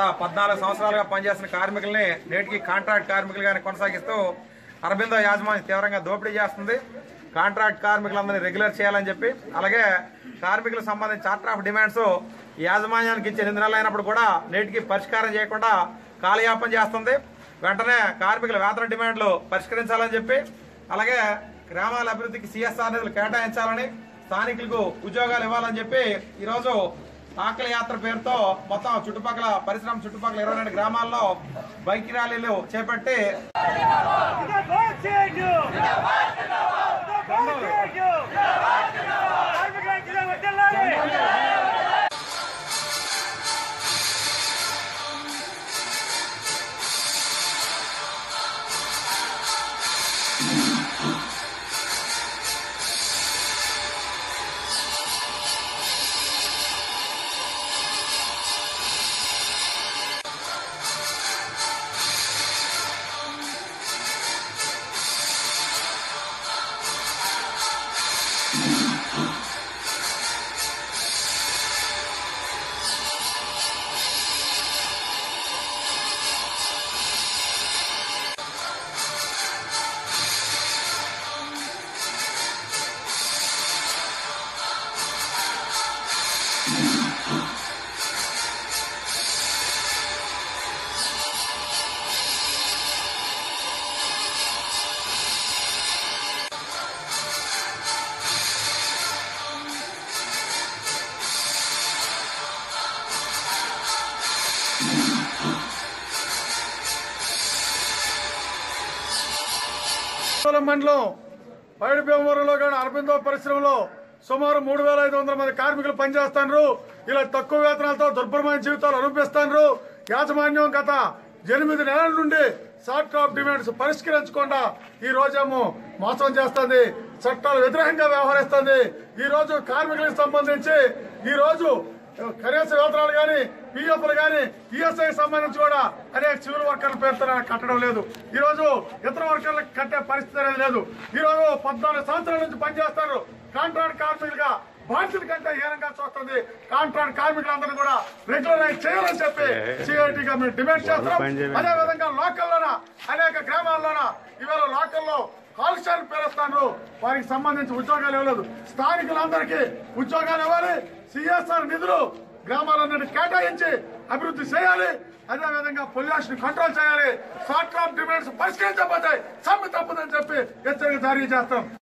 పద్నాలుగు సంవత్సరాలుగా పనిచేస్తున్న కార్మికుల్ని నేటికి కాంట్రాక్ట్ కార్మికులుగానే కొనసాగిస్తూ అరబిందో యాజమాన్యం తీవ్రంగా దోపిడీ చేస్తుంది కాంట్రాక్ట్ కార్మికులందరినీ రెగ్యులర్ చేయాలని చెప్పి అలాగే కార్మికులకు సంబంధించి చార్టర్ ఆఫ్ డిమాండ్స్ యాజమాన్యానికి ఇచ్చే ఎనిమిది నెలలు అయినప్పుడు కూడా నేటికి పరిష్కారం చేయకుండా కాలయాపన చేస్తుంది వెంటనే కార్మికుల వేతన డిమాండ్లు పరిష్కరించాలని చెప్పి అలాగే గ్రామాల అభివృద్ధికి సిఎస్ఆర్ నిధులు కేటాయించాలని స్థానికులకు ఉద్యోగాలు ఇవ్వాలని చెప్పి ఈరోజు ఆకలి యాత్ర పేరుతో మొత్తం చుట్టుపక్కల పరిశ్రమ చుట్టుపక్కల ఇరవై రెండు గ్రామాల్లో బైక్ ర్యాలీలు చేపట్టి జిందాబాద్ చేయు జిందాబాద్ చేయు కార్మికుల ఐక్యత వర్ధిల్లాలి మండలం మండలం పైడి భీమవరంలో కానీ అరబిందో పరిశ్రమలో సుమారు మూడు వేల ఐదు వందల మంది కార్మికులు పనిచేస్తున్నారు ఇలా తక్కువ వేతనాలతో దుర్భరమైన జీవితాలు అనుభవిస్తున్నారు యాజమాన్యం గత ఎనిమిది నెలల నుండి షార్ట్ ఆఫ్ డిమాండ్స్ పరిష్కరించకుండా ఈ రోజేమో మోసం చేస్తుంది చట్టాలు వ్యతిరేకంగా వ్యవహరిస్తుంది ఈ రోజు కార్మికులకు సంబంధించి ఈ రోజు కనీస వేతనాలు కానీ పిఎఫ్లు కానీ ఈఎస్ఐ సంబంధించి కూడా అనేక సివిల్ వర్కర్ల పేరుతో కట్టడం లేదు ఈ రోజు ఇతర వర్కర్లకు కట్టే పరిస్థితి అనేది లేదు ఈ రోజు పద్నాలుగు సంవత్సరాల నుంచి పనిచేస్తారు కాంట్రాక్ట్ కార్మికులుగా బాధ్యత కంటే హీనంగా చూస్తుంది కాంట్రాక్ట్ కార్మికులందరూ కూడా రెగ్యులరైజ్ చేయాలని చెప్పి సిఐటిగా మేము డిమాండ్ చేస్తున్నాం అదే విధంగా లోకల్లోన అనేక గ్రామాల్లోన ఇవాళ లోకల్లో కాలుష్యాన్ని పేరుస్తాను వారికి సంబంధించి ఉద్యోగాలు ఇవ్వలేదు స్థానికులందరికీ ఉద్యోగాలు ఇవ్వాలి సిఎస్ఆర్ నిధులు గ్రామాలన్నిటి కేటాయించి అభివృద్ధి చేయాలి అదే విధంగా పొల్యూషన్ కంట్రోల్ చేయాలి షార్ట్ టర్మ్ డిమాండ్స్ పరిష్కరించకపోతే సమ్మె తప్పదని చెప్పి హెచ్చరిక జారీ చేస్తాం